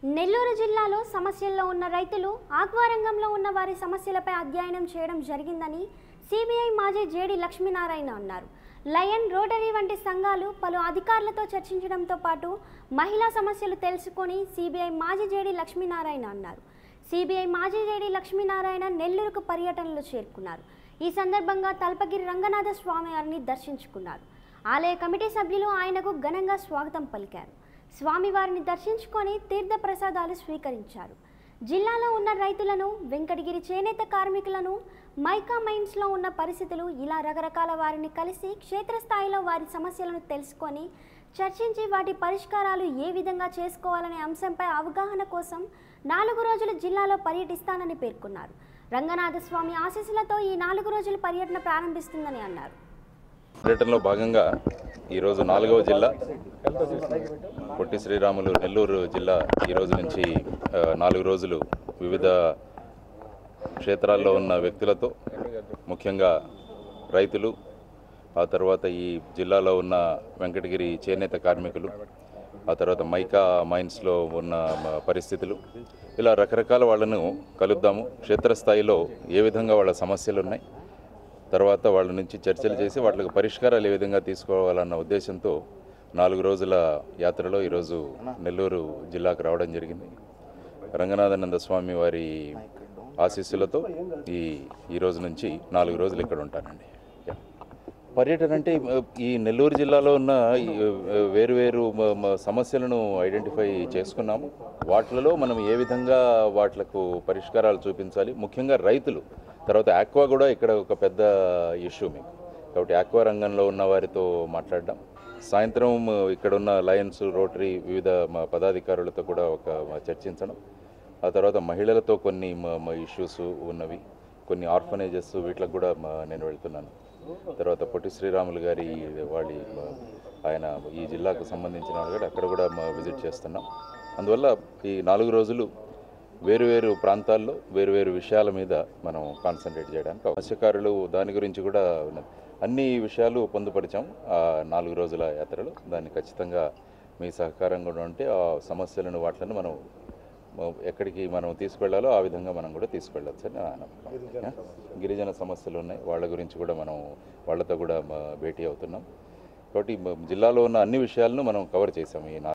నెల్లూరు జిల్లాలో సమస్యల్లో ఉన్న రైతులు ఆక్వా రంగంలో ఉన్న వారి సమస్యలపై అధ్యయనం చేయడం జరిగిందని సిబిఐ మాజీ జేడి లక్ష్మీనారాయణ అన్నారు లయన్ రోటరీ వంటి సంఘాలు పలు అధికారులతో చర్చించడంతో పాటు మహిళా సమస్యలు తెలుసుకొని సిబిఐ మాజీ జేడి లక్ష్మీనారాయణ అన్నారు సిబిఐ మాజీ జేడి లక్ష్మీనారాయణ నెల్లూరుకు పర్యటనలో చేరుకున్నారు ఈ సందర్భంగా తల్పగిరి రంగనాథ స్వామి వారిని దర్శించుకున్నారు ఆలయ కమిటీ సభ్యులు ఆయనకు ఘనంగా స్వాగతం పలికారు స్వామివారిని దర్శించుకొని తీర్థ ప్రసాదాలు స్వీకరించారు జిల్లాలో ఉన్న రైతులను వెంకటగిరి చేనేత కార్మికులను మైకా మైన్స్లో ఉన్న పరిస్థితులు ఇలా రకరకాల వారిని కలిసి క్షేత్రస్థాయిలో వారి సమస్యలను తెలుసుకొని చర్చించి వాటి పరిష్కారాలు ఏ విధంగా చేసుకోవాలనే అంశంపై అవగాహన కోసం నాలుగు రోజులు జిల్లాలో పర్యటిస్తానని పేర్కొన్నారు రంగనాథ స్వామి ఆశీస్సులతో ఈ నాలుగు రోజుల పర్యటన ప్రారంభిస్తుందని అన్నారు పర్యటనలో భాగంగా ఈరోజు నాలుగవ జిల్లా పొట్టి శ్రీరాములు నెల్లూరు జిల్లా ఈ రోజు నుంచి ఆ, నాలుగు రోజులు వివిధ క్షేత్రాల్లో ఉన్న వ్యక్తులతో ముఖ్యంగా రైతులు ఆ తర్వాత ఈ జిల్లాలో ఉన్న వెంకటగిరి చేనేత కార్మికులు ఆ తర్వాత మైకా మైన్స్లో ఉన్న మ- పరిస్థితులు ఇలా రకరకాల వాళ్ళను కలుద్దాము క్షేత్రస్థాయిలో ఏ విధంగా వాళ్ళ సమస్యలు ఉన్నాయి తర్వాత వాళ్ళ నుంచి చర్చలు చేసి వాటికి పరిష్కారాలు ఏ విధంగా తీసుకోవాలన్న ఉద్దేశంతో నాలుగు రోజుల యాత్రలో ఈరోజు నెల్లూరు జిల్లాకు రావడం జరిగింది రంగనాథానంద స్వామి వారి ఆశీస్సులతో ఈ ఈ రోజు నుంచి నాలుగు రోజులు ఇక్కడ ఉంటానండి యా. పర్యటన అంటే ఆ, ఈ నెల్లూరు జిల్లాలో ఉన్న ఈ, ఆ, వేరువేరు మ- మ- సమస్యలను ఐడెంటిఫై చేసుకున్నాము వాటిలలో మనం ఏ విధంగా వాటిలకు పరిష్కారాలు చూపించాలి ముఖ్యంగా రైతులు తర్వాత ఆక్వా కూడా ఇక్కడ ఒక పెద్ద ఇష్యూ మీకు కాబట్టి ఆక్వా రంగంలో ఉన్న వారితో మాట్లాడడం సాయంత్రం ఆ, ఇక్కడ ఉన్న లయన్స్ రోటరీ వివిధ మా పదాధికారులతో కూడా ఒక మా చర్చించడం ఆ తర్వాత మహిళలతో కొన్ని ఇష్యూస్ ఉన్నవి కొన్ని ఆర్ఫనేజెస్ వీటికి కూడా మా- నేను వెళ్తున్నాను తర్వాత పొట్టి శ్రీరాములు గారి వాళ్ళ ఆయన ఈ జిల్లాకు సంబంధించిన వాళ్ళు కూడా అక్కడ కూడా మా విజిట్ చేస్తున్నాం అందువల్ల ఈ నాలుగు రోజులు వేరువేరు ప్రాంతాల్లో వేరువేరు విషయాల మీద మనం కాన్సన్ట్రేట్ చేయడానికి మత్స్యకారులు దాని గురించి కూడా ఉన్నది అన్ని విషయాలు పొందుపరిచాం ఆ నాలుగు రోజుల యాత్రలో దాన్ని ఖచ్చితంగా మీ సహకారం కూడా ఉంటే ఆ సమస్యలను వాటిని మనం మ- ఎక్కడికి మనం తీసుకెళ్లాలో ఆ విధంగా మనం కూడా తీసుకెళ్ళచ్చు అని నా నమ్మకం గిరిజన సమస్యలు ఉన్నాయి వాళ్ళ గురించి కూడా మనం వాళ్ళతో కూడా మ- భేటీ అవుతున్నాం కాబట్టి మ- జిల్లాలో ఉన్న అన్ని విషయాలను మనం కవర్ చేసాం ఈ నాలుగు